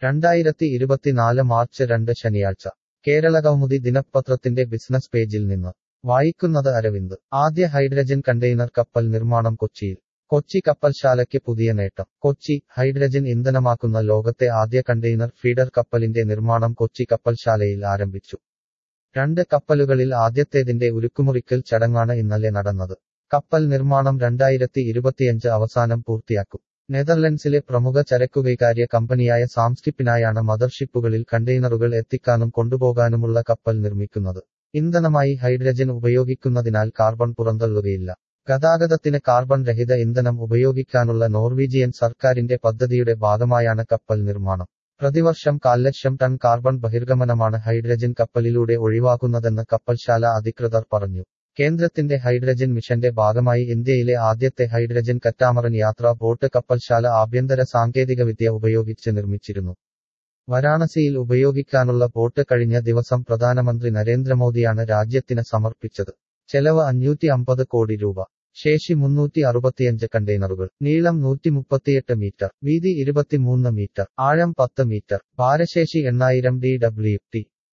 രണ്ടായിരത്തി ഇരുപത്തിനാല് മാർച്ച് രണ്ട് ശനിയാഴ്ച കേരള കൗമുദി ദിനപത്രത്തിന്റെ ബിസിനസ് പേജിൽ നിന്ന് വായിക്കുന്നത് അരവിന്ദ് ആദ്യ ഹൈഡ്രജൻ കണ്ടെയ്നർ കപ്പൽ നിർമ്മാണം കൊച്ചിയിൽ കൊച്ചി കപ്പൽശാലയ്ക്ക് പുതിയ നേട്ടം കൊച്ചി ഹൈഡ്രജൻ ഇന്ധനമാക്കുന്ന ലോകത്തെ ആദ്യ കണ്ടെയ്നർ ഫീഡർ കപ്പലിന്റെ നിർമ്മാണം കൊച്ചി കപ്പൽശാലയിൽ ആരംഭിച്ചു രണ്ട് കപ്പലുകളിൽ ആദ്യത്തേതിന്റെ ഉരുക്കുമുറിക്കൽ ചടങ്ങാണ് ഇന്നലെ നടന്നത് കപ്പൽ നിർമ്മാണം രണ്ടായിരത്തി ഇരുപത്തിയഞ്ച് അവസാനം പൂർത്തിയാക്കും നെതർലൻഡ്സിലെ പ്രമുഖ ചരക്കുകൈകാര്യ കമ്പനിയായ സാംസ്കിപ്പിനായാണ് മദർഷിപ്പുകളിൽ കണ്ടെയ്നറുകൾ എത്തിക്കാനും കൊണ്ടുപോകാനുമുള്ള കപ്പൽ നിർമ്മിക്കുന്നത് ഇന്ധനമായി ഹൈഡ്രജൻ ഉപയോഗിക്കുന്നതിനാൽ കാർബൺ പുറന്തള്ളുകയില്ല ഗതാഗതത്തിന് കാർബൺ രഹിത ഇന്ധനം ഉപയോഗിക്കാനുള്ള നോർവീജിയൻ സർക്കാരിന്റെ പദ്ധതിയുടെ ഭാഗമായാണ് കപ്പൽ നിർമ്മാണം പ്രതിവർഷം കാൽലക്ഷം ടൺ കാർബൺ ബഹിർഗമനമാണ് ഹൈഡ്രജൻ കപ്പലിലൂടെ ഒഴിവാക്കുന്നതെന്ന് കപ്പൽശാല അധികൃതർ പറഞ്ഞു കേന്ദ്രത്തിന്റെ ഹൈഡ്രജൻ മിഷന്റെ ഭാഗമായി ഇന്ത്യയിലെ ആദ്യത്തെ ഹൈഡ്രജൻ കറ്റാമറൻ യാത്രാ ബോട്ട് കപ്പൽശാല ആഭ്യന്തര സാങ്കേതികവിദ്യ ഉപയോഗിച്ച് നിർമ്മിച്ചിരുന്നു വാരാണസിയിൽ ഉപയോഗിക്കാനുള്ള ബോട്ട് കഴിഞ്ഞ ദിവസം പ്രധാനമന്ത്രി നരേന്ദ്രമോദിയാണ് രാജ്യത്തിന് സമർപ്പിച്ചത് ചെലവ് അഞ്ഞൂറ്റി അമ്പത് കോടി രൂപ ശേഷി മുന്നൂറ്റി അറുപത്തിയഞ്ച് കണ്ടെയ്നറുകൾ നീളം നൂറ്റി മുപ്പത്തിയെട്ട് മീറ്റർ വീതി ഇരുപത്തിമൂന്ന് മീറ്റർ ആഴം പത്ത് മീറ്റർ ഭാരശേഷി എണ്ണായിരം ഡി ഡബ്ല്യു ടി